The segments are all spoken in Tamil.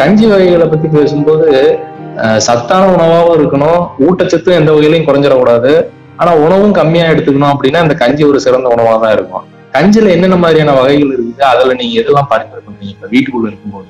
கஞ்சி வகைகளை பத்தி பேசும்போது அஹ், சத்தான உணவாவும் இருக்கணும் ஊட்டச்சத்தும் எந்த வகையிலையும் குறைஞ்சிடக்கூடாது ஆனா உணவும் கம்மியா எடுத்துக்கணும் அப்படின்னா இந்த கஞ்சி ஒரு சிறந்த உணவா தான் இருக்கும் கஞ்சில என்னென்ன மாதிரியான வகைகள் இருக்குது அதுல நீங்க எதெல்லாம் பரிந்துரை பண்றீங்க இப்ப வீட்டுக்குள்ள இருக்கும்போது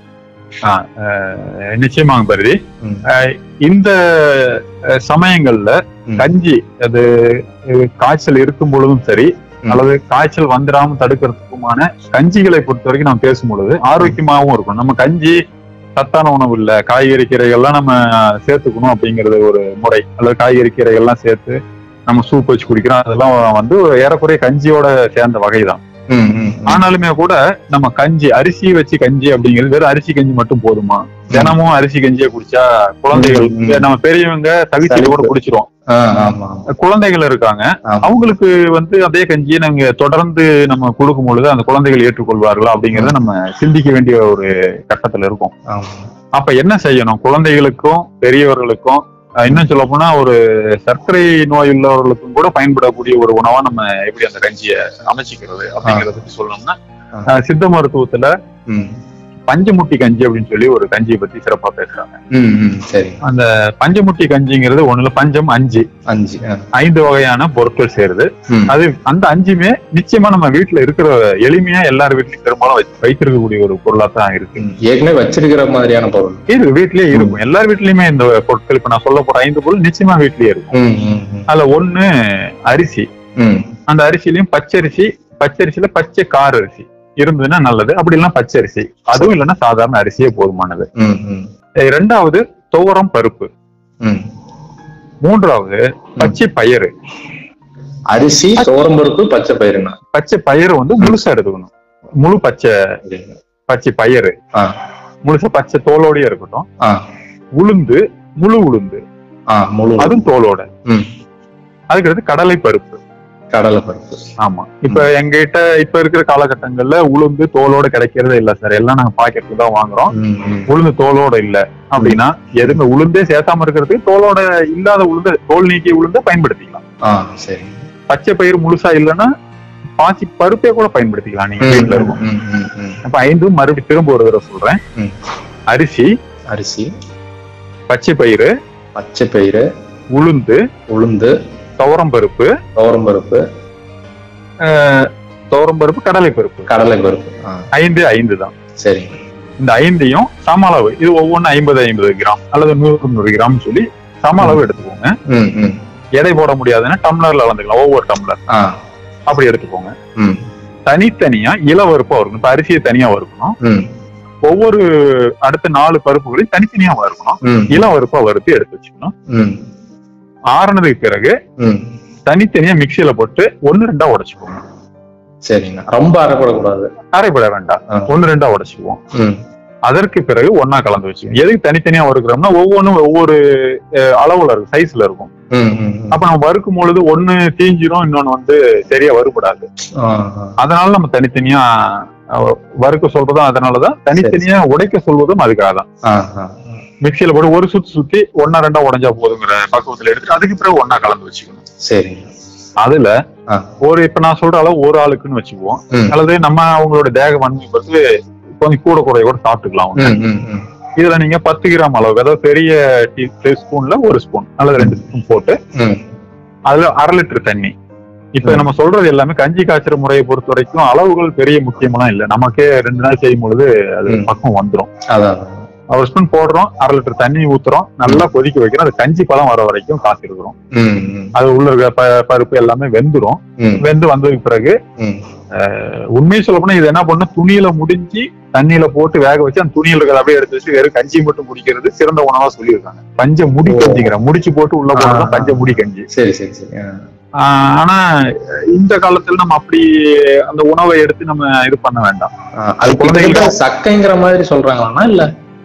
அஹ் நிச்சயமாக பருதி ம். அஹ் இந்த அஹ், சமயங்கள்ல ம். கஞ்சி அது அஹ், காய்ச்சல் இருக்கும் பொழுதும் சரி ம். அல்லது காய்ச்சல் வந்துடாம தடுக்கிறதுக்குமான கஞ்சிகளை பொறுத்த வரைக்கும் நம்ம பேசும் பொழுது ஆரோக்கியமாகவும் இருக்கும் நம்ம கஞ்சி சத்தான உணவு இல்ல காய்கறி கீரைகள்லாம் நம்ம சேர்த்துக்கணும் அப்படிங்கிறது ஒரு முறை அல்லது காய்கறி கீரைகள்லாம் சேர்த்து நம்ம சூப் வச்சு குடிக்கிறோம் அதெல்லாம் வந்து ஒரு ஏறக்குறைய கஞ்சியோட சேர்ந்த வகைதான் ம், ம், ம். ஆனாலுமே கூட நம்ம கஞ்சி அரிசி வச்சு கஞ்சி அப்படிங்கிறது வெறும் அரிசி கஞ்சி மட்டும் போதுமா தினமும் அரிசி கஞ்சியை குடிச்சா குழந்தைகள் ம், ம். நம்ம பெரியவங்க தவிச்சு கூட சலிப்பு. குடிச்சிருவோம் ஆ, ஆமா குழந்தைகள் இருக்காங்க ஆமா. அவங்களுக்கு வந்து அதே கஞ்சியை நாங்க தொடர்ந்து நம்ம கொடுக்கும் பொழுது அந்த குழந்தைகள் ஏற்றுக்கொள்வார்களா அப்படிங்கறத நம்ம சிந்திக்க வேண்டிய ஒரு கட்டத்துல இருக்கோம் ஆமா அப்ப என்ன செய்யணும் குழந்தைகளுக்கும் பெரியவர்களுக்கும் அஹ், இன்னும் சொல்ல போனா ஒரு சர்க்கரை நோய் உள்ளவர்களுக்கும் கூட பயன்படக்கூடிய ஒரு உணவா நம்ம எப்படி அந்த கஞ்சியை அமைச்சிக்கிறது அப்படிங்கறத பத்தி சொல்லணும்னா ஆ. அஹ், சித்த மருத்துவத்துல ம், பஞ்சமுட்டி கஞ்சி அப்படின்னு சொல்லி ஒரு கஞ்சியை பத்தி சிறப்பா பேசுறாங்க ம், ம், சரி அந்த பஞ்சமுட்டி கஞ்சிங்கிறது ஒண்ணுல பஞ்சம் அஞ்சு அஞ்சு ஆ. ஐந்து வகையான பொருட்கள் சேருது ம், அது அந்த அஞ்சுமே நிச்சயமா நம்ம வீட்டுல இருக்கிற எளிமையா எல்லார் வீட்லயும் பெரும்பாலும் வச்சு- வைத்திருக்கக்கூடிய ஒரு பொருளா தான் இருக்கு ம். ஏற்கனவே வச்சிருக்கிற மாதிரியான பொருள் இருக்கு வீட்லயே இருக்கும் எல்லார் வீட்லயுமே இந்த பொருட்கள் இப்ப நான் சொல்ல போற ஐந்து பொருள் நிச்சயமா வீட்லயே இருக்கும் ம், ம், ம். அதுல ஒண்ணு அரிசி ம், அந்த அரிசிலையும் பச்சரிசி பச்சரிசியில பச்சை கார் அரிசி இருந்ததுன்னா நல்லது அப்படி இல்லைன்னா பச்சரிசி அதுவும் இல்லைன்னா சாதாரண அரிசியே போதுமானது ம், ம், அஹ் இரண்டாவது துவரம் பருப்பு ம். மூன்றாவது பச்சை பயிறு அரிசி துவரம்பருப்பு பச்சை பயிருண்ணா பச்சை பயிறு வந்து முழுசா எடுத்துக்கணும் முழு பச்சை பச்சை பயிறு ஆ முழுசா பச்சை தோலோடயே இருக்கட்டும் ஆ உளுந்து முழு உளுந்து ஆ முழு அதுவும் தோலோட ம். அதுக்கடுத்து கடலை பருப்பு கடலை பருப்பு ஆமா இப்ப எங்ககிட்ட இப்ப இருக்கிற காலகட்டங்கள்ல உளுந்து தோலோட கிடைக்கிறதே இல்ல சார் எல்லாம் நாங்க பாக்கெட்ல தான் வாங்குறோம் ம், ம். உளுந்து தோலோட இல்ல அப்படின்னா எதுவுமே உளுந்தே சேர்த்தாம இருக்கிறதுக்கு தோலோட இல்லாத உளுந்து தோல் நீக்கிய உளுந்த பயன்படுத்திக்கலாம் ஆ சரி பச்சை பயிர் முழுசா இல்லைன்னா பாசி பருப்பே கூட பயன்படுத்திக்கலாம் நீங்க ம், வீட்டுல இருக்கும் ம், ம், ம். அப்ப ஐந்தும் மறுபடியும் திரும்ப ஒரு தடவை சொல்றேன் ம். அரிசி அரிசி பச்சை பயிறு பச்சை பயிறு உளுந்து உளுந்து துவரம் பருப்பு துவரம்பருப்பு துவரம் பருப்பு கடலை பருப்பு கடலை பருப்பு ஆ ஐந்து ஐந்து தான் சரி இந்த ஐந்தையும் சம அளவு இது ஒவ்வொன்றும் ஐம்பது ஐம்பது கிராம் அல்லது நூறு நூறு கிராம் சொல்லி சம அளவு எடுத்துக்கோங்க ம் ம் எடை போட முடியாதுன்னா டம்ளர்ல அளந்துக்கலாம் ஒவ்வொரு டம்ளர் ஆ அப்படி எடுத்துக்கோங்க ம் தனித்தனியா இளவருப்பா வறுக்கணும் இப்ப அரிசியை தனியா வறுக்கணும் ம் ஒவ்வொரு அடுத்த நாலு பருப்புகளையும் தனித்தனியா வறுக்கணும் ம் இளவருப்பா வறுத்து எடுத்து வச்சுக்கணும் ம் ஆறுனதுக்கு பிறகு ம் தனித்தனியா மிக்சியில போட்டு ஒன்னு ரெண்டா உடைச்சுக்குவோம் சரிங்கண்ணா ரொம்ப அரைப்படக்கூடாது அரைப்பட வேண்டாம் ஆ. ஒன்னு ரெண்டா உடைச்சுக்குவோம் ம் அதற்கு பிறகு ஒன்னா கலந்து வச்சுக்கோங்க எதுக்கு தனித்தனியா வறுக்கிறோம்னா ஒவ்வொன்றும் ஒவ்வொரு அஹ், அளவுல இருக்கும் சைஸ்ல இருக்கும் ம் ம் ம். அப்ப நம்ம வறுக்கும் பொழுது ஒண்ணு தீஞ்சிரும் இன்னொன்னு வந்து சரியா வறுபடாது ஆ, ஆ. அதனால நம்ம தனித்தனியா அஹ், வறுக்க சொல்றதும் அதனாலதான் தனித்தனியா உடைக்க சொல்வதும் அதுக்காக தான் ஆ, ஆ. மிக்சியில போட்டு ஒரு சுத்தி சுத்தி ஒன்னா ரெண்டா உடைஞ்சா போதுங்கிற பக்குவத்துல எடுத்துட்டு அதுக்கு பிறகு ஒன்னா கலந்து வச்சுக்கணும் சரிங்க அதுல ஆ. ஒரு இப்ப நான் சொல்ற அளவு ஒரு ஆளுக்குன்னு வச்சுக்குவோம் ம் அல்லது நம்ம அவங்களோட தேக வன்மை பொறுத்து கொஞ்சம் கூட கூட கூட சாப்பிட்டுக்கலாம் அவங்க. ம் ம் ம் இதுல நீங்க பத்து கிராம் அளவு அதாவது பெரிய டீ ஸ்பூன்ல ஒரு ஸ்பூன் அல்லது ரெண்டு ஸ்பூன் போட்டு ம் அதுல அரை லிட்டர் தண்ணி இப்ப ம். நம்ம சொல்றது எல்லாமே கஞ்சி காய்ச்சற முறையை பொறுத்த வரைக்கும் அளவுகள் பெரிய முக்கியமெல்லாம் இல்ல நமக்கே ரெண்டு நாள் செய்யும் பொழுது அது ம். பக்கம் வந்துரும் அதான் அதான். ஒரு ஸ்பூன் போடுறோம் அரை லிட்டர் தண்ணி ஊத்துறோம் நல்லா கொதிக்க வைக்கிறோம் அது கஞ்சி பழம் வர வரைக்கும் காத்திருக்கிறோம் ம் ம் அது உள்ள இருக்க ப- பருப்பு எல்லாமே வெந்துரும் ம் வெந்து வந்ததுக்கு பிறகு ம் அஹ், உண்மையை சொல்ல போனா இது என்ன பண்ணும் துணியில முடிஞ்சு தண்ணியில போட்டு வேக வச்சு அந்த துணியில இருக்கிறத அப்படியே எடுத்து வச்சு வெறும் கஞ்சி மட்டும் குடிக்கிறது சிறந்த உணவா சொல்லியிருக்காங்க பஞ்ச முடி ஓ. கஞ்சிங்கிற முடிச்சு போட்டு உள்ள போடுறது ஆ. பஞ்ச முடி கஞ்சி சரி சரி சரி ஆ. ஆஹ் ஆனா இந்த காலத்துல நம்ம அப்படி அந்த உணவை எடுத்து நம்ம இது பண்ண வேண்டாம் ஆ, அது குழந்தைகளுக்கு சக்கைங்கிற மாதிரி சொல்றாங்களாண்ணா இல்ல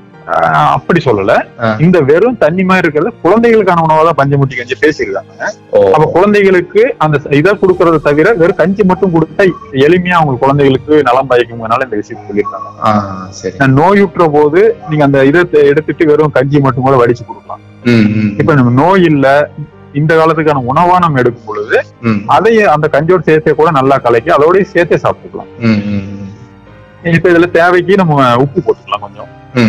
ஆஹ் அப்படி சொல்லல ஆ. இந்த வெறும் தண்ணி மாதிரி இருக்கிறது குழந்தைகளுக்கான உணவா தான் பஞ்சமுட்டி கஞ்சி பேசியிருக்காங்க ஓ அப்ப குழந்தைகளுக்கு அந்த இதை கொடுக்கறத தவிர வெறும் கஞ்சி மட்டும் கொடுத்தா எளிமையா அவங்க குழந்தைகளுக்கு நலம் பயக்கும்னால இந்த விஷயத்தை சொல்லியிருக்காங்க ஆ சரி நான் நோயுற்ற போது நீங்க அந்த இதை எடுத்துட்டு வெறும் கஞ்சி மட்டும் கூட வடிச்சு கொடுக்கலாம் ம் ம் இப்ப நம்ம நோய் இல்ல இந்த காலத்துக்கான உணவா நம்ம எடுக்கும் பொழுது ம் அதையே அந்த கஞ்சியோட சேர்த்தே கூட நல்லா கலக்கி அதோடய சேர்த்தே சாப்பிட்டுக்கலாம் ம் ம் ம் இப்ப இதுல தேவைக்கு நம்ம உப்பு போட்டுக்கலாம் கொஞ்சம் ம்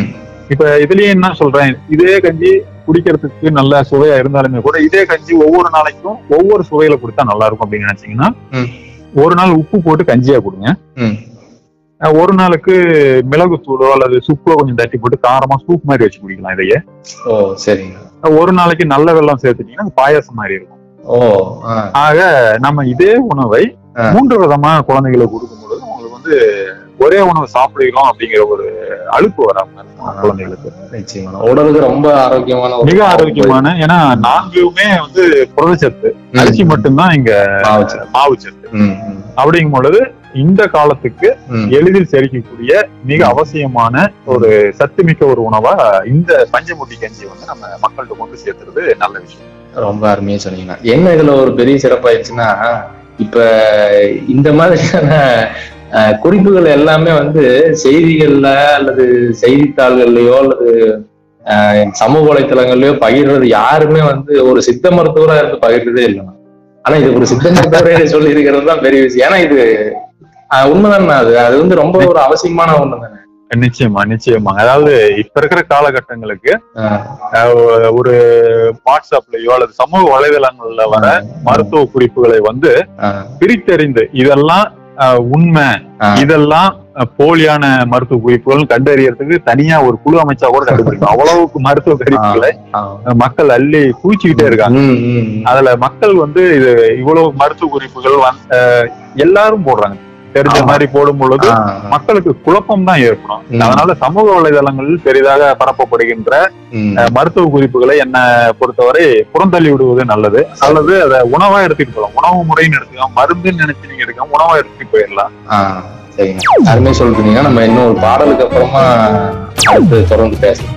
இப்ப இதுலயே என்ன சொல்றேன் இதே கஞ்சி குடிக்கிறதுக்கு நல்ல சுவையா இருந்தாலுமே கூட இதே கஞ்சி ஒவ்வொரு நாளைக்கும் ஒவ்வொரு சுவையில குடித்தா நல்லா இருக்கும் அப்படின்னு நினைச்சீங்கன்னா ம். ஒரு நாள் உப்பு போட்டு கஞ்சியா கொடுங்க ம் அஹ் ஒரு நாளுக்கு மிளகுத்தூளோ அல்லது சுக்கோ கொஞ்சம் தட்டி போட்டு காரமா சூப் மாதிரி வச்சு குடிக்கலாம் இதையே ஓ சரிங்க அஹ் ஒரு நாளைக்கு நல்ல வெள்ளம் சேர்த்துட்டீங்கன்னா அது பாயாசம் மாதிரி இருக்கும் ஓ ஆ ஆக நம்ம இதே உணவை ஆ. மூன்று விதமா குழந்தைகளுக்கு கொடுக்கும் பொழுது அவங்களுக்கு வந்து ஒரே உணவு சாப்பிடுகிறோம் அப்படிங்கிற ஒரு அழுப்பு வராம இருக்கும் ஆ. குழந்தைகளுக்கு நிச்சயமா உடலுக்கு ரொம்ப ஆரோக்கியமான ஒரு மிக ஆரோக்கியமான ஏன்னா நான்குமே வந்து புரதச்சத்து ம். அரிசி மட்டும்தான் இங்க மாவுச்சத்து. மாவுச்சத்து ம், ம், அப்படிங்கும் பொழுது இந்த காலத்துக்கு ம். எளிதில் செரிக்கக்கூடிய மிக அவசியமான ஒரு சத்துமிக்க ஒரு உணவா இந்த பஞ்சமுட்டி கஞ்சி வந்து நம்ம மக்கள்கிட்ட கொண்டு சேர்த்துறது நல்ல விஷயம் ரொம்ப அருமையா சொன்னீங்க என்ன இதுல ஒரு பெரிய சிறப்பாயிருச்சுன்னா இப்ப இந்த மாதிரியான அஹ், குறிப்புகள் எல்லாமே வந்து செய்திகள்ல அல்லது செய்தித்தாள்கள்லயோ அல்லது அஹ், சமூக வலைத்தளங்கள்லயோ பகிர்றது யாருமே வந்து ஒரு சித்த மருத்துவரா இருந்து பகிர்றதே இல்லை ஆனா இது ஒரு சித்த மருத்துவரே சொல்லி இருக்கிறது தான் பெரிய விஷயம் ஏன்னா இது அஹ், உண்மைதானே அது அது வந்து ரொம்ப ஒரு அவசியமான ஒண்ணு தானே நிச்சயமா நிச்சயமா அதாவது இப்ப இருக்கிற காலகட்டங்களுக்கு அஹ், அஹ், ஒரு வாட்ஸ்அப்லயோ அல்லது சமூக வலைதளங்கள்ல வர மருத்துவ குறிப்புகளை வந்து அஹ், பிரித்தறிந்து இதெல்லாம் அஹ், உண்மை அஹ், இதெல்லாம் அஹ், போலியான மருத்துவ குறிப்புகள் கண்டறியறதுக்கு தனியா ஒரு குழு அமைச்சா கூட கண்டுபிடிக்கும் அவ்வளவுக்கு மருத்துவ குறிப்புகளை அஹ், அஹ், மக்கள் அள்ளி குவிச்சுக்கிட்டே இருக்காங்க ம், ம், ம். அதுல மக்கள் வந்து இது இவ்வளவு மருத்துவ குறிப்புகள் வந்து, அஹ், எல்லாரும் போடுறாங்க தெரிஞ்ச ஆமா. மாதிரி போடும் பொழுது அஹ், மக்களுக்கு குழப்பம் தான் ஏற்படும் ம். அதனால சமூக வலைதளங்களில் பெரிதாக பரப்பப்படுகின்ற ம். அஹ், மருத்துவ குறிப்புகளை என்ன பொறுத்தவரை புறந்தள்ளி விடுவது நல்லது அல்லது அதை உணவா எடுத்துட்டு போகலாம் உணவு முறைன்னு எடுத்துக்கலாம் மருந்துன்னு நினைச்சு நீங்க எடுக்கலாம் உணவா எடுத்துட்டு போயிடலாம் ஆ, சரிங்க அருமையா சொல்றீங்க நம்ம இன்னும் ஒரு பாடலுக்கு அப்புறமா அடுத்து தொடர்ந்து பேசலாம்